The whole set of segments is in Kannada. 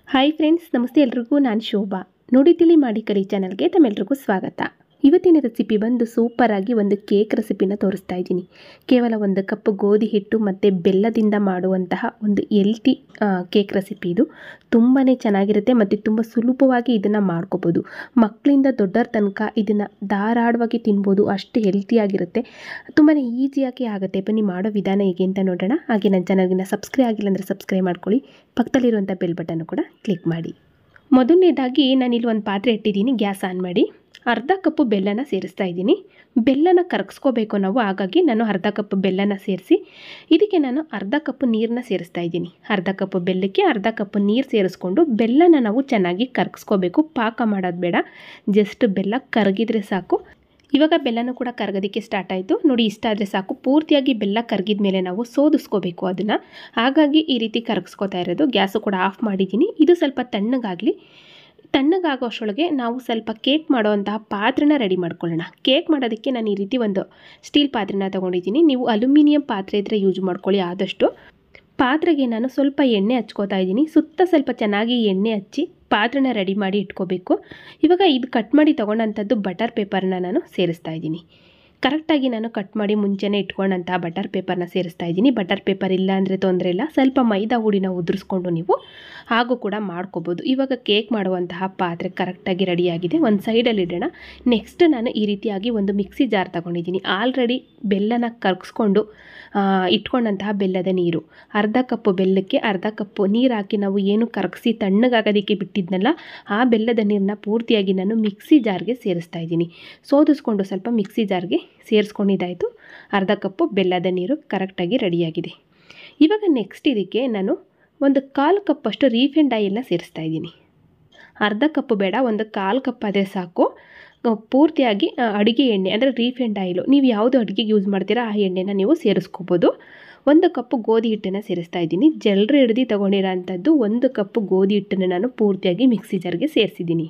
ಹಾಯ್ ಫ್ರೆಂಡ್ಸ್ ನಮಸ್ತೆ ಎಲ್ರಿಗೂ ನಾನು ಶೋಭಾ ನೋಡಿ ತಿಳಿ ಮಾಡಿ ಕಲಿ ಚಾನಲ್ಗೆ ತಮ್ಮೆಲ್ರಿಗೂ ಸ್ವಾಗತ ಇವತ್ತಿನ ರೆಸಿಪಿ ಬಂದು ಸೂಪರಾಗಿ ಒಂದು ಕೇಕ್ ರೆಸಿಪಿನ ತೋರಿಸ್ತಾ ಇದ್ದೀನಿ ಕೇವಲ ಒಂದು ಕಪ್ ಗೋಧಿ ಹಿಟ್ಟು ಮತ್ತು ಬೆಲ್ಲದಿಂದ ಮಾಡುವಂತಹ ಒಂದು ಎಲ್ತಿ ಕೇಕ್ ರೆಸಿಪಿ ಇದು ತುಂಬಾ ಚೆನ್ನಾಗಿರುತ್ತೆ ಮತ್ತು ತುಂಬ ಸುಲಭವಾಗಿ ಇದನ್ನು ಮಾಡ್ಕೋಬೋದು ಮಕ್ಕಳಿಂದ ದೊಡ್ಡರ ತನಕ ಇದನ್ನು ಧಾರಾಳವಾಗಿ ತಿನ್ಬೋದು ಅಷ್ಟು ಹೆಲ್ತಿಯಾಗಿರುತ್ತೆ ತುಂಬಾ ಈಸಿಯಾಗಿ ಆಗುತ್ತೆ ಬನ್ನಿ ಮಾಡೋ ವಿಧಾನ ಹೇಗೆ ಅಂತ ನೋಡೋಣ ಹಾಗೆ ನನ್ನ ಚಾನಲ್ಗಿನ ಸಬ್ಸ್ಕ್ರೈಬ್ ಆಗಿಲ್ಲ ಅಂದರೆ ಸಬ್ಸ್ಕ್ರೈಬ್ ಮಾಡ್ಕೊಳ್ಳಿ ಪಕ್ಕದಲ್ಲಿರುವಂಥ ಬೆಲ್ ಬಟನ್ನು ಕೂಡ ಕ್ಲಿಕ್ ಮಾಡಿ ಮೊದಲನೇದಾಗಿ ನಾನಿಲ್ಲಿ ಒಂದು ಪಾತ್ರೆ ಇಟ್ಟಿದ್ದೀನಿ ಗ್ಯಾಸ್ ಆನ್ ಮಾಡಿ ಅರ್ಧ ಕಪ್ಪು ಬೆಲ್ಲನ ಸೇರಿಸ್ತಾ ಇದ್ದೀನಿ ಬೆಲ್ಲನ ಕರಗಿಸ್ಕೋಬೇಕು ನಾವು ಹಾಗಾಗಿ ನಾನು ಅರ್ಧ ಕಪ್ ಬೆಲ್ಲನ ಸೇರಿಸಿ ಇದಕ್ಕೆ ನಾನು ಅರ್ಧ ಕಪ್ ನೀರನ್ನ ಸೇರಿಸ್ತಾ ಇದ್ದೀನಿ ಅರ್ಧ ಕಪ್ ಬೆಲ್ಲಕ್ಕೆ ಅರ್ಧ ಕಪ್ ನೀರು ಸೇರಿಸ್ಕೊಂಡು ಬೆಲ್ಲನ ನಾವು ಚೆನ್ನಾಗಿ ಕರಗಿಸ್ಕೋಬೇಕು ಪಾಕ ಮಾಡೋದು ಬೇಡ ಜಸ್ಟ್ ಬೆಲ್ಲ ಕರಗಿದ್ರೆ ಸಾಕು ಇವಾಗ ಬೆಲ್ಲನೂ ಕೂಡ ಕರಗೋದಕ್ಕೆ ಸ್ಟಾರ್ಟ್ ಆಯಿತು ನೋಡಿ ಇಷ್ಟ ಆದರೆ ಸಾಕು ಪೂರ್ತಿಯಾಗಿ ಬೆಲ್ಲ ಕರಗಿದ ಮೇಲೆ ನಾವು ಸೋದಿಸ್ಕೋಬೇಕು ಅದನ್ನು ಹಾಗಾಗಿ ಈ ರೀತಿ ಕರಗಿಸ್ಕೋತಾ ಇರೋದು ಗ್ಯಾಸು ಕೂಡ ಆಫ್ ಮಾಡಿದ್ದೀನಿ ಇದು ಸ್ವಲ್ಪ ತಣ್ಣಗಾಗಲಿ ತಣ್ಣಗಾಗೋ ಅಷ್ಟರೊಳಗೆ ನಾವು ಸ್ವಲ್ಪ ಕೇಕ್ ಮಾಡುವಂತಹ ಪಾತ್ರೆನ ರೆಡಿ ಮಾಡ್ಕೊಳ್ಳೋಣ ಕೇಕ್ ಮಾಡೋದಕ್ಕೆ ನಾನು ಈ ರೀತಿ ಒಂದು ಸ್ಟೀಲ್ ಪಾತ್ರೆನ ತೊಗೊಂಡಿದ್ದೀನಿ ನೀವು ಅಲ್ಯೂಮಿನಿಯಂ ಪಾತ್ರೆ ಇದ್ದರೆ ಯೂಸ್ ಮಾಡ್ಕೊಳ್ಳಿ ಆದಷ್ಟು ಪಾತ್ರೆಗೆ ನಾನು ಸ್ವಲ್ಪ ಎಣ್ಣೆ ಹಚ್ಕೋತಾ ಇದ್ದೀನಿ ಸುತ್ತ ಸ್ವಲ್ಪ ಚೆನ್ನಾಗಿ ಎಣ್ಣೆ ಹಚ್ಚಿ ಪಾತ್ರೆನ ರೆಡಿ ಮಾಡಿ ಇಟ್ಕೋಬೇಕು ಇವಾಗ ಇದು ಕಟ್ ಮಾಡಿ ತೊಗೊಂಡಂಥದ್ದು ಬಟರ್ ಪೇಪರ್ನ ನಾನು ಸೇರಿಸ್ತಾ ಇದ್ದೀನಿ ಕರೆಕ್ಟಾಗಿ ನಾನು ಕಟ್ ಮಾಡಿ ಮುಂಚೆನೇ ಇಟ್ಕೊಂಡಂತಹ ಬಟರ್ ಪೇಪರ್ನ ಸೇರಿಸ್ತಾ ಇದ್ದೀನಿ ಬಟರ್ ಪೇಪರ್ ಇಲ್ಲ ಅಂದರೆ ತೊಂದರೆ ಇಲ್ಲ ಸ್ವಲ್ಪ ಮೈದಾ ಹುಡಿನ ಉದುರಿಸ್ಕೊಂಡು ನೀವು ಹಾಗೂ ಕೂಡ ಮಾಡ್ಕೋಬೋದು ಇವಾಗ ಕೇಕ್ ಮಾಡುವಂತಹ ಪಾತ್ರೆ ಕರೆಕ್ಟಾಗಿ ರೆಡಿಯಾಗಿದೆ ಒಂದು ಸೈಡಲ್ಲಿ ಇಡೋಣ ನೆಕ್ಸ್ಟ್ ನಾನು ಈ ರೀತಿಯಾಗಿ ಒಂದು ಮಿಕ್ಸಿ ಜಾರ್ ತೊಗೊಂಡಿದ್ದೀನಿ ಆಲ್ರೆಡಿ ಬೆಲ್ಲನ ಕರಗಿಸ್ಕೊಂಡು ಇಟ್ಕೊಂಡಂತಹ ಬೆಲ್ಲದ ನೀರು ಅರ್ಧ ಕಪ್ಪು ಬೆಲ್ಲಕ್ಕೆ ಅರ್ಧ ಕಪ್ಪು ನೀರು ಹಾಕಿ ನಾವು ಏನು ಕರಗಿಸಿ ತಣ್ಣಗಾಗೋದಕ್ಕೆ ಬಿಟ್ಟಿದ್ನಲ್ಲ ಆ ಬೆಲ್ಲದ ನೀರನ್ನ ಪೂರ್ತಿಯಾಗಿ ನಾನು ಮಿಕ್ಸಿ ಜಾರ್ಗೆ ಸೇರಿಸ್ತಾ ಇದ್ದೀನಿ ಸೋದಿಸ್ಕೊಂಡು ಸ್ವಲ್ಪ ಮಿಕ್ಸಿ ಜಾರ್ಗೆ ಸೇರಿಸ್ಕೊಂಡಿದ್ದಾಯಿತು ಅರ್ಧ ಕಪ್ಪು ಬೆಲ್ಲದ ನೀರು ಕರೆಕ್ಟಾಗಿ ರೆಡಿಯಾಗಿದೆ ಇವಾಗ ನೆಕ್ಸ್ಟ್ ಇದಕ್ಕೆ ನಾನು ಒಂದು ಕಾಲು ಕಪ್ಪಷ್ಟು ರೀಫೈಂಡ್ ಆಯಿಲ್ನ ಸೇರಿಸ್ತಾ ಇದ್ದೀನಿ ಅರ್ಧ ಕಪ್ಪು ಬೇಡ ಒಂದು ಕಾಲು ಕಪ್ ಅದೇ ಸಾಕು ಪೂರ್ತಿಯಾಗಿ ಅಡುಗೆ ಎಣ್ಣೆ ಅಂದರೆ ರೀಫೈಂಡ್ ಆಯಿಲು ನೀವು ಯಾವುದು ಅಡುಗೆಗೆ ಯೂಸ್ ಮಾಡ್ತೀರಾ ಆ ಎಣ್ಣೆನ ನೀವು ಸೇರಿಸ್ಕೋಬೋದು ಒಂದು ಕಪ್ಪು ಗೋಧಿ ಹಿಟ್ಟನ್ನು ಸೇರಿಸ್ತಾ ಇದ್ದೀನಿ ಜಲ್ರಿ ಹಿಡ್ದು ತೊಗೊಂಡಿರೋ ಅಂಥದ್ದು ಒಂದು ಕಪ್ಪು ಗೋಧಿ ಹಿಟ್ಟನ್ನು ನಾನು ಪೂರ್ತಿಯಾಗಿ ಮಿಕ್ಸಿ ಜಾರ್ಗೆ ಸೇರಿಸಿದ್ದೀನಿ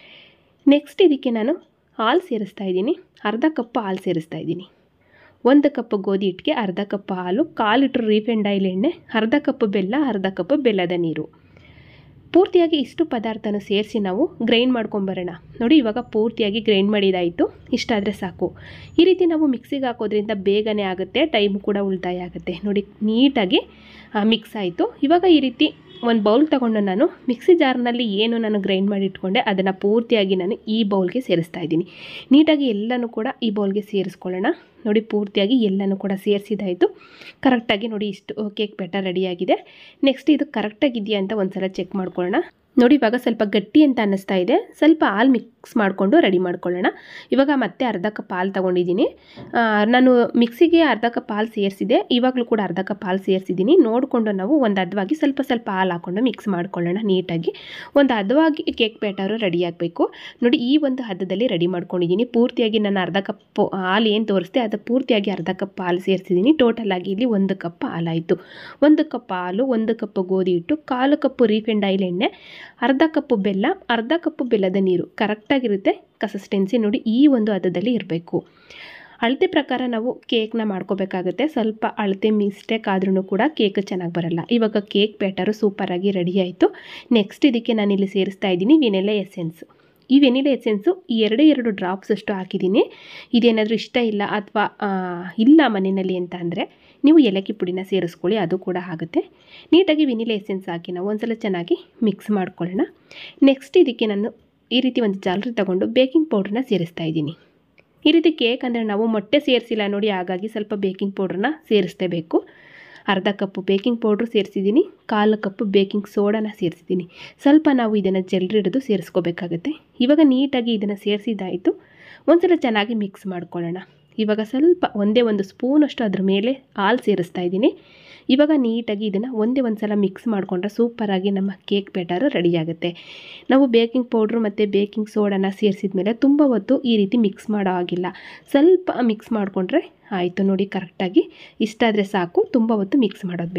ನೆಕ್ಸ್ಟ್ ಇದಕ್ಕೆ ನಾನು ಹಾಲು ಸೇರಿಸ್ತಾ ಇದ್ದೀನಿ ಅರ್ಧ ಕಪ್ ಹಾಲು ಸೇರಿಸ್ತಾ ಇದ್ದೀನಿ ಒಂದು ಕಪ್ ಗೋಧಿ ಹಿಟ್ಟಿಗೆ ಅರ್ಧ ಕಪ್ ಹಾಲು ಕಾಲು ಲೀಟ್ರ್ ರೀಫೈಂಡ್ ಆಯಿಲ್ ಎಣ್ಣೆ ಅರ್ಧ ಕಪ್ ಬೆಲ್ಲ ಅರ್ಧ ಕಪ್ ಬೆಲ್ಲದ ನೀರು ಪೂರ್ತಿಯಾಗಿ ಇಷ್ಟು ಪದಾರ್ಥನ ಸೇರಿಸಿ ನಾವು ಗ್ರೈಂಡ್ ಮಾಡ್ಕೊಂಬರೋಣ ನೋಡಿ ಇವಾಗ ಪೂರ್ತಿಯಾಗಿ ಗ್ರೈಂಡ್ ಮಾಡಿದಾಯಿತು ಇಷ್ಟಾದರೆ ಸಾಕು ಈ ರೀತಿ ನಾವು ಮಿಕ್ಸಿಗೆ ಹಾಕೋದ್ರಿಂದ ಬೇಗನೆ ಆಗುತ್ತೆ ಟೈಮ್ ಕೂಡ ಉಳಿತಾಯ ಆಗುತ್ತೆ ನೋಡಿ ನೀಟಾಗಿ ಮಿಕ್ಸ್ ಆಯಿತು ಇವಾಗ ಈ ರೀತಿ ಒಂದು ಬೌಲ್ ತೊಗೊಂಡು ನಾನು ಮಿಕ್ಸಿ ಜಾರ್ನಲ್ಲಿ ಏನು ನಾನು ಗ್ರೈಂಡ್ ಮಾಡಿ ಇಟ್ಕೊಂಡೆ ಅದನ್ನು ಪೂರ್ತಿಯಾಗಿ ನಾನು ಈ ಬೌಲ್ಗೆ ಸೇರಿಸ್ತಾ ಇದ್ದೀನಿ ನೀಟಾಗಿ ಎಲ್ಲನೂ ಕೂಡ ಈ ಬೌಲ್ಗೆ ಸೇರಿಸ್ಕೊಳ್ಳೋಣ ನೋಡಿ ಪೂರ್ತಿಯಾಗಿ ಎಲ್ಲನೂ ಕೂಡ ಸೇರಿಸಿದಾಯಿತು ಕರೆಕ್ಟಾಗಿ ನೋಡಿ ಇಷ್ಟು ಕೇಕ್ ಬೆಟರ್ ರೆಡಿಯಾಗಿದೆ ನೆಕ್ಸ್ಟ್ ಇದು ಕರೆಕ್ಟಾಗಿದೆಯಾ ಅಂತ ಒಂದು ಸಲ ಚೆಕ್ ಮಾಡ್ಕೊಳ್ಳೋಣ ನೋಡಿ ಇವಾಗ ಸ್ವಲ್ಪ ಗಟ್ಟಿ ಅಂತ ಅನ್ನಿಸ್ತಾ ಇದೆ ಸ್ವಲ್ಪ ಹಾಲು ಮಿಕ್ಸ್ ಮಾಡಿಕೊಂಡು ರೆಡಿ ಮಾಡ್ಕೊಳ್ಳೋಣ ಇವಾಗ ಮತ್ತೆ ಅರ್ಧ ಕಪ್ ಹಾಲು ತೊಗೊಂಡಿದ್ದೀನಿ ನಾನು ಮಿಕ್ಸಿಗೆ ಅರ್ಧ ಕಪ್ ಹಾಲು ಸೇರಿಸಿದೆ ಇವಾಗಲೂ ಕೂಡ ಅರ್ಧ ಕಪ್ ಹಾಲು ಸೇರಿಸಿದ್ದೀನಿ ನೋಡಿಕೊಂಡು ನಾವು ಒಂದು ಹದವಾಗಿ ಸ್ವಲ್ಪ ಸ್ವಲ್ಪ ಹಾಲು ಹಾಕ್ಕೊಂಡು ಮಿಕ್ಸ್ ಮಾಡ್ಕೊಳ್ಳೋಣ ನೀಟಾಗಿ ಒಂದು ಹದವಾಗಿ ಕೇಕ್ ಬ್ಯಾಟರು ರೆಡಿ ಆಗಬೇಕು ನೋಡಿ ಈ ಒಂದು ಹದದಲ್ಲಿ ರೆಡಿ ಮಾಡ್ಕೊಂಡಿದ್ದೀನಿ ಪೂರ್ತಿಯಾಗಿ ನಾನು ಅರ್ಧ ಕಪ್ ಹಾಲು ಏನು ತೋರಿಸ್ದೆ ಅದು ಪೂರ್ತಿಯಾಗಿ ಅರ್ಧ ಕಪ್ ಹಾಲು ಸೇರಿಸಿದ್ದೀನಿ ಟೋಟಲ್ ಆಗಿ ಇಲ್ಲಿ ಒಂದು ಕಪ್ ಹಾಲಾಯಿತು ಒಂದು ಕಪ್ ಹಾಲು ಒಂದು ಕಪ್ ಗೋಧಿ ಹಿಟ್ಟು ಕಾಲು ಕಪ್ಪು ರೀಫೈಂಡ್ ಆಯಿಲ್ ಎಣ್ಣೆ ಅರ್ಧ ಕಪ್ಪು ಬೆಲ್ಲ ಅರ್ಧ ಕಪ್ಪು ಬೆಲ್ಲದ ನೀರು ಕರೆಕ್ಟಾಗಿರುತ್ತೆ ಕನ್ಸಿಸ್ಟೆನ್ಸಿ ನೋಡಿ ಈ ಒಂದು ಹದದಲ್ಲಿ ಇರಬೇಕು ಅಳತೆ ಪ್ರಕಾರ ನಾವು ಕೇಕ್ನ ಮಾಡ್ಕೋಬೇಕಾಗುತ್ತೆ ಸ್ವಲ್ಪ ಅಳತೆ ಮಿಸ್ಟೇಕ್ ಆದ್ರೂ ಕೂಡ ಕೇಕ್ ಚೆನ್ನಾಗಿ ಬರಲ್ಲ ಇವಾಗ ಕೇಕ್ ಬ್ಯಾಟರು ಸೂಪರಾಗಿ ರೆಡಿ ಆಯಿತು ನೆಕ್ಸ್ಟ್ ಇದಕ್ಕೆ ನಾನಿಲ್ಲಿ ಸೇರಿಸ್ತಾ ಇದ್ದೀನಿ ವೆನಿಲೆ ಎಸೆನ್ಸ್ ಈ ವೆನಿಲೆ ಎಸೆನ್ಸು ಎರಡೇ ಎರಡು ಡ್ರಾಪ್ಸ್ ಅಷ್ಟು ಹಾಕಿದ್ದೀನಿ ಇದೇನಾದರೂ ಇಷ್ಟ ಇಲ್ಲ ಅಥವಾ ಇಲ್ಲ ಮನೆಯಲ್ಲಿ ಅಂತ ಅಂದರೆ ನೀವು ಏಲಕ್ಕಿ ಪುಡಿನ ಸೇರಿಸ್ಕೊಳ್ಳಿ ಅದು ಕೂಡ ಆಗುತ್ತೆ ನೀಟಾಗಿ ವೆನಿಲೆ ಎಸೆನ್ಸ್ ಹಾಕಿ ನಾವು ಒಂದ್ಸಲ ಚೆನ್ನಾಗಿ ಮಿಕ್ಸ್ ಮಾಡ್ಕೊಳ್ಳೋಣ ನೆಕ್ಸ್ಟ್ ಇದಕ್ಕೆ ನಾನು ಈ ರೀತಿ ಒಂದು ಜಾಲರಿ ತಗೊಂಡು ಬೇಕಿಂಗ್ ಪೌಡ್ರನ್ನ ಸೇರಿಸ್ತಾ ಇದ್ದೀನಿ ಈ ರೀತಿ ಕೇಕ್ ಅಂದರೆ ನಾವು ಮೊಟ್ಟೆ ಸೇರಿಸಿಲ್ಲ ನೋಡಿ ಹಾಗಾಗಿ ಸ್ವಲ್ಪ ಬೇಕಿಂಗ್ ಪೌಡ್ರನ್ನ ಸೇರಿಸ್ಲೇಬೇಕು ಅರ್ಧ ಕಪ್ಪು ಬೇಕಿಂಗ್ ಪೌಡ್ರು ಸೇರಿಸಿದ್ದೀನಿ ಕಾಲು ಕಪ್ಪು ಬೇಕಿಂಗ್ ಸೋಡಾನ ಸೇರಿಸಿದ್ದೀನಿ ಸ್ವಲ್ಪ ನಾವು ಇದನ್ನು ಜಲ್ರಿ ಹಿಡಿದು ಸೇರಿಸ್ಕೋಬೇಕಾಗತ್ತೆ ಇವಾಗ ನೀಟಾಗಿ ಇದನ್ನು ಸೇರಿಸಿದ್ದಾಯಿತು ಒಂದ್ಸಲ ಚೆನ್ನಾಗಿ ಮಿಕ್ಸ್ ಮಾಡ್ಕೊಳ್ಳೋಣ ಇವಾಗ ಸ್ವಲ್ಪ ಒಂದೇ ಒಂದು ಸ್ಪೂನಷ್ಟು ಅದ್ರ ಮೇಲೆ ಹಾಲು ಸೇರಿಸ್ತಾ ಇದ್ದೀನಿ ಇವಾಗ ನೀಟಾಗಿ ಇದನ್ನು ಒಂದೇ ಒಂದು ಸಲ ಮಿಕ್ಸ್ ಮಾಡಿಕೊಂಡ್ರೆ ಸೂಪರಾಗಿ ನಮ್ಮ ಕೇಕ್ ಬ್ಯಾಟರ್ ರೆಡಿ ಆಗುತ್ತೆ ನಾವು ಬೇಕಿಂಗ್ ಪೌಡ್ರು ಮತ್ತು ಬೇಕಿಂಗ್ ಸೋಡಾನ ಸೇರಿಸಿದ ಮೇಲೆ ತುಂಬ ಹೊತ್ತು ಈ ರೀತಿ ಮಿಕ್ಸ್ ಮಾಡೋ ಆಗಿಲ್ಲ ಸ್ವಲ್ಪ ಮಿಕ್ಸ್ ಮಾಡಿಕೊಂಡ್ರೆ ಆಯಿತು ನೋಡಿ ಕರೆಕ್ಟಾಗಿ ಇಷ್ಟಾದರೆ ಸಾಕು ತುಂಬ ಹೊತ್ತು ಮಿಕ್ಸ್ ಮಾಡೋದು ಬೇಡ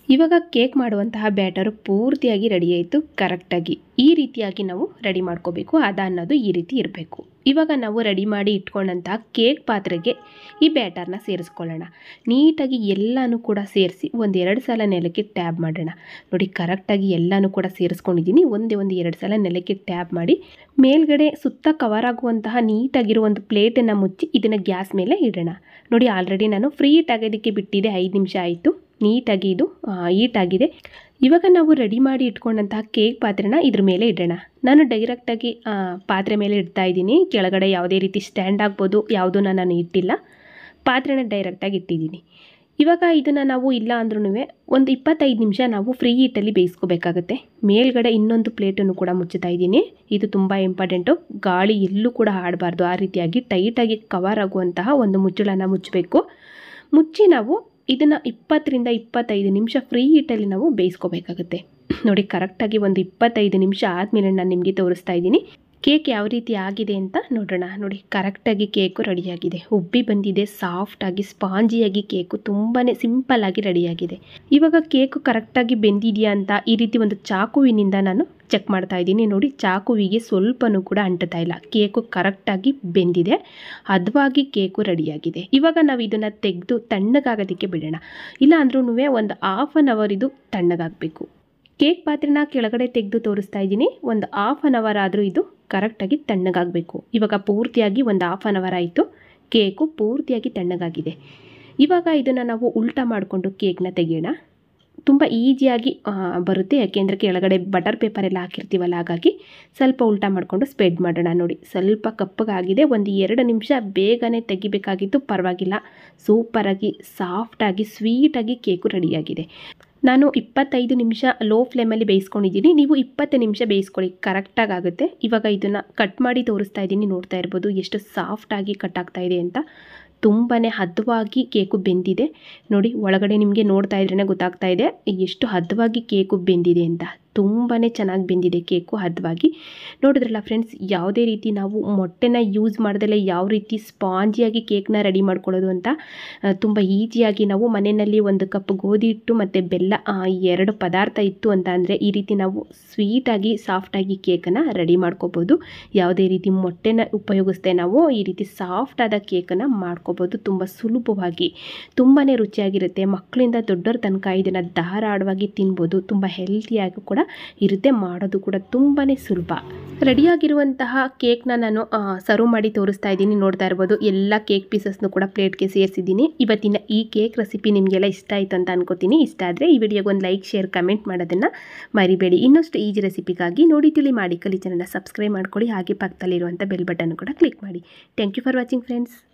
ಇವಾಗ ಕೇಕ್ ಮಾಡುವಂತಹ ಬ್ಯಾಟರು ಪೂರ್ತಿಯಾಗಿ ರೆಡಿ ಆಯಿತು ಕರೆಕ್ಟಾಗಿ ಈ ರೀತಿಯಾಗಿ ನಾವು ರೆಡಿ ಮಾಡ್ಕೋಬೇಕು ಅದ ಅನ್ನೋದು ಈ ರೀತಿ ಇರಬೇಕು ಇವಾಗ ನಾವು ರೆಡಿ ಮಾಡಿ ಇಟ್ಕೊಂಡಂತಹ ಕೇಕ್ ಪಾತ್ರೆಗೆ ಈ ಬ್ಯಾಟರ್ನ ಸೇರಿಸ್ಕೊಳ್ಳೋಣ ನೀಟಾಗಿ ಎಲ್ಲನೂ ಕೂಡ ಸೇರಿಸಿ ಒಂದೆರಡು ಸಲ ನೆಲಕ್ಕೆ ಟ್ಯಾಬ್ ಮಾಡೋಣ ನೋಡಿ ಕರೆಕ್ಟಾಗಿ ಎಲ್ಲನೂ ಕೂಡ ಸೇರಿಸ್ಕೊಂಡಿದ್ದೀನಿ ಒಂದೇ ಒಂದು ಎರಡು ಸಲ ನೆಲಕ್ಕೆ ಟ್ಯಾಬ್ ಮಾಡಿ ಮೇಲ್ಗಡೆ ಸುತ್ತ ಕವರ್ ಆಗುವಂತಹ ನೀಟಾಗಿರೋ ಒಂದು ಪ್ಲೇಟನ್ನು ಮುಚ್ಚಿ ಇದನ್ನು ಗ್ಯಾಸ್ ಮೇಲೆ ಇಡೋಣ ನೋಡಿ ಆಲ್ರೆಡಿ ನಾನು ಫ್ರೀಟ್ ಆಗೋದಕ್ಕೆ ಬಿಟ್ಟಿದೆ ಐದು ನಿಮಿಷ ಆಯಿತು ನೀಟಾಗಿ ಇದು ಈಟಾಗಿದೆ ಇವಾಗ ನಾವು ರೆಡಿ ಮಾಡಿ ಇಟ್ಕೊಂಡಂತಹ ಕೇಕ್ ಪಾತ್ರೆನ ಇದ್ರ ಮೇಲೆ ಇಡೋಣ ನಾನು ಡೈರೆಕ್ಟಾಗಿ ಪಾತ್ರೆ ಮೇಲೆ ಇಡ್ತಾ ಇದ್ದೀನಿ ಕೆಳಗಡೆ ಯಾವುದೇ ರೀತಿ ಸ್ಟ್ಯಾಂಡ್ ಆಗ್ಬೋದು ಯಾವುದನ್ನು ನಾನು ಇಟ್ಟಿಲ್ಲ ಪಾತ್ರೆನ ಡೈರೆಕ್ಟಾಗಿ ಇಟ್ಟಿದ್ದೀನಿ ಇವಾಗ ಇದನ್ನು ನಾವು ಇಲ್ಲ ಅಂದ್ರೂ ಒಂದು ಇಪ್ಪತ್ತೈದು ನಿಮಿಷ ನಾವು ಫ್ರೀ ಹೀಟಲ್ಲಿ ಬೇಯಿಸ್ಕೋಬೇಕಾಗತ್ತೆ ಮೇಲ್ಗಡೆ ಇನ್ನೊಂದು ಪ್ಲೇಟನ್ನು ಕೂಡ ಮುಚ್ಚುತ್ತಾ ಇದ್ದೀನಿ ಇದು ತುಂಬ ಇಂಪಾರ್ಟೆಂಟು ಗಾಳಿ ಎಲ್ಲೂ ಕೂಡ ಆಡಬಾರ್ದು ಆ ರೀತಿಯಾಗಿ ಟೈಟಾಗಿ ಕವರ್ ಆಗುವಂತಹ ಒಂದು ಮುಚ್ಚಳನ ಮುಚ್ಚಬೇಕು ಮುಚ್ಚಿ ನಾವು ಇದನ್ನು ಇಪ್ಪತ್ತರಿಂದ ಇಪ್ಪತ್ತೈದು ನಿಮಿಷ ಫ್ರೀ ಹೀಟಲ್ಲಿ ನಾವು ಬೇಯಿಸ್ಕೋಬೇಕಾಗುತ್ತೆ ನೋಡಿ ಕರೆಕ್ಟಾಗಿ ಒಂದು ಇಪ್ಪತ್ತೈದು ನಿಮಿಷ ಆದಮೇಲೆ ನಾನು ನಿಮಗೆ ತೋರಿಸ್ತಾ ಇದ್ದೀನಿ ಕೇಕ್ ಯಾವ ರೀತಿ ಆಗಿದೆ ಅಂತ ನೋಡೋಣ ನೋಡಿ ಕರೆಕ್ಟಾಗಿ ಕೇಕು ರೆಡಿಯಾಗಿದೆ ಉಬ್ಬಿ ಬಂದಿದೆ ಸಾಫ್ಟಾಗಿ ಸ್ಪಾಂಜಿಯಾಗಿ ಕೇಕು ತುಂಬಾ ಸಿಂಪಲ್ಲಾಗಿ ರೆಡಿಯಾಗಿದೆ ಇವಾಗ ಕೇಕು ಕರೆಕ್ಟಾಗಿ ಬೆಂದಿದೆಯಾ ಅಂತ ಈ ರೀತಿ ಒಂದು ಚಾಕುವಿನಿಂದ ನಾನು ಚೆಕ್ ಮಾಡ್ತಾ ಇದ್ದೀನಿ ನೋಡಿ ಚಾಕುವಿಗೆ ಸ್ವಲ್ಪನೂ ಕೂಡ ಅಂಟುತ್ತಾ ಇಲ್ಲ ಕೇಕು ಕರೆಕ್ಟಾಗಿ ಬೆಂದಿದೆ ಹದವಾಗಿ ಕೇಕು ರೆಡಿಯಾಗಿದೆ ಇವಾಗ ನಾವು ಇದನ್ನು ತೆಗೆದು ತಣ್ಣಗಾಗೋದಕ್ಕೆ ಬಿಡೋಣ ಇಲ್ಲ ಅಂದ್ರೂ ಒಂದು ಹಾಫ್ ಆನ್ ಅವರ್ ಇದು ತಣ್ಣಗಾಗಬೇಕು ಕೇಕ್ ಪಾತ್ರೆನ ಕೆಳಗಡೆ ತೆಗೆದು ತೋರಿಸ್ತಾ ಇದ್ದೀನಿ ಒಂದು ಹಾಫ್ ಆನ್ ಅವರ್ ಆದರೂ ಇದು ಕರೆಕ್ಟಾಗಿ ತಣ್ಣಗಾಗಬೇಕು ಇವಾಗ ಪೂರ್ತಿಯಾಗಿ ಒಂದು ಹಾಫ್ ಆನ್ ಅವರ್ ಆಯಿತು ಕೇಕು ಪೂರ್ತಿಯಾಗಿ ತಣ್ಣಗಾಗಿದೆ ಇವಾಗ ಇದನ್ನು ನಾವು ಉಲ್ಟಾ ಮಾಡಿಕೊಂಡು ಕೇಕ್ನ ತೆಗೆಯೋಣ ತುಂಬ ಈಸಿಯಾಗಿ ಬರುತ್ತೆ ಯಾಕೆಂದರೆ ಕೆಳಗಡೆ ಬಟರ್ ಪೇಪರ್ ಎಲ್ಲ ಹಾಕಿರ್ತೀವಲ್ಲ ಹಾಗಾಗಿ ಸ್ವಲ್ಪ ಉಲ್ಟಾ ಮಾಡಿಕೊಂಡು ಸ್ಪ್ರೆಡ್ ಮಾಡೋಣ ನೋಡಿ ಸ್ವಲ್ಪ ಕಪ್ಪಗಾಗಿದೆ ಒಂದು ಎರಡು ನಿಮಿಷ ಬೇಗನೆ ತೆಗಿಬೇಕಾಗಿತ್ತು ಪರವಾಗಿಲ್ಲ ಸೂಪರಾಗಿ ಸಾಫ್ಟಾಗಿ ಸ್ವೀಟಾಗಿ ಕೇಕು ರೆಡಿಯಾಗಿದೆ ನಾನು ಇಪ್ಪತ್ತೈದು ನಿಮಿಷ ಲೋ ಫ್ಲೇಮಲ್ಲಿ ಬೇಯಿಸ್ಕೊಂಡಿದ್ದೀನಿ ನೀವು ಇಪ್ಪತ್ತು ನಿಮಿಷ ಬೇಯಿಸ್ಕೊಳ್ಳಿ ಕರೆಕ್ಟಾಗಿ ಆಗುತ್ತೆ ಇವಾಗ ಇದನ್ನು ಕಟ್ ಮಾಡಿ ತೋರಿಸ್ತಾ ಇದ್ದೀನಿ ನೋಡ್ತಾ ಇರ್ಬೋದು ಎಷ್ಟು ಸಾಫ್ಟಾಗಿ ಕಟ್ ಆಗ್ತಾ ಇದೆ ಅಂತ ತುಂಬಾ ಹದವಾಗಿ ಕೇಕು ಬೆಂದಿದೆ ನೋಡಿ ಒಳಗಡೆ ನಿಮಗೆ ನೋಡ್ತಾ ಇದ್ರೇ ಗೊತ್ತಾಗ್ತಾ ಇದೆ ಎಷ್ಟು ಹದವಾಗಿ ಕೇಕು ಬೆಂದಿದೆ ಅಂತ ತುಂಬಾ ಚೆನ್ನಾಗಿ ಬೆಂದಿದೆ ಕೇಕು ಹದವಾಗಿ ನೋಡಿದ್ರಲ್ಲ ಫ್ರೆಂಡ್ಸ್ ಯಾವುದೇ ರೀತಿ ನಾವು ಮೊಟ್ಟೆನ ಯೂಸ್ ಮಾಡ್ದಲೇ ಯಾವ ರೀತಿ ಸ್ಪಾಂಜಿಯಾಗಿ ಕೇಕ್ನ ರೆಡಿ ಮಾಡ್ಕೊಳ್ಳೋದು ಅಂತ ತುಂಬ ಈಸಿಯಾಗಿ ನಾವು ಮನೆಯಲ್ಲಿ ಒಂದು ಕಪ್ ಗೋಧಿ ಹಿಟ್ಟು ಮತ್ತು ಬೆಲ್ಲ ಎರಡು ಪದಾರ್ಥ ಇತ್ತು ಅಂತ ಅಂದರೆ ಈ ರೀತಿ ನಾವು ಸ್ವೀಟಾಗಿ ಸಾಫ್ಟಾಗಿ ಕೇಕನ್ನು ರೆಡಿ ಮಾಡ್ಕೋಬೋದು ಯಾವುದೇ ರೀತಿ ಮೊಟ್ಟೆನ ಉಪಯೋಗಿಸ್ದೆ ನಾವು ಈ ರೀತಿ ಸಾಫ್ಟಾದ ಕೇಕನ್ನು ಮಾಡ್ಕೋಬೋದು ತುಂಬ ಸುಲಭವಾಗಿ ತುಂಬಾ ರುಚಿಯಾಗಿರುತ್ತೆ ಮಕ್ಕಳಿಂದ ದೊಡ್ಡವ್ರ ತನಕ ಇದನ್ನು ಧಾರಾಳವಾಗಿ ತಿನ್ಬೋದು ತುಂಬ ಹೆಲ್ತಿಯಾಗಿ ಕೂಡ ಇರುತ್ತೆ ಮಾಡೋದು ಕೂಡ ತುಂಬಾ ಸುಲಭ ರೆಡಿಯಾಗಿರುವಂತಹ ಕೇಕ್ನ ನಾನು ಸರ್ವ್ ಮಾಡಿ ತೋರಿಸ್ತಾ ಇದ್ದೀನಿ ನೋಡ್ತಾ ಇರ್ಬೋದು ಎಲ್ಲ ಕೇಕ್ ಪೀಸಸ್ನು ಕೂಡ ಪ್ಲೇಟ್ಗೆ ಸೇರಿಸಿದ್ದೀನಿ ಇವತ್ತಿನ ಈ ಕೇಕ್ ರೆಸಿಪಿ ನಿಮಗೆಲ್ಲ ಇಷ್ಟ ಆಯಿತು ಅಂತ ಅನ್ಕೋತೀನಿ ಇಷ್ಟ ಆದರೆ ಈ ವಿಡಿಯೋಗೆ ಒಂದು ಲೈಕ್ ಶೇರ್ ಕಮೆಂಟ್ ಮಾಡೋದನ್ನು ಮರಿಬೇಡಿ ಇನ್ನಷ್ಟು ಈಜಿ ರೆಸಿಪಿಗಾಗಿ ನೋಡಿ ತಿಳಿ ಮಾಡಿ ಕಲಿ ಚಾನಲ್ನ ಸಬ್ಸ್ಕ್ರೈಬ್ ಮಾಡ್ಕೊಳ್ಳಿ ಹಾಗೆ ಪಕ್ಕದಲ್ಲಿರುವಂಥ ಬೆಲ್ ಬಟನ್ ಕೂಡ ಕ್ಲಿಕ್ ಮಾಡಿ thank you for watching friends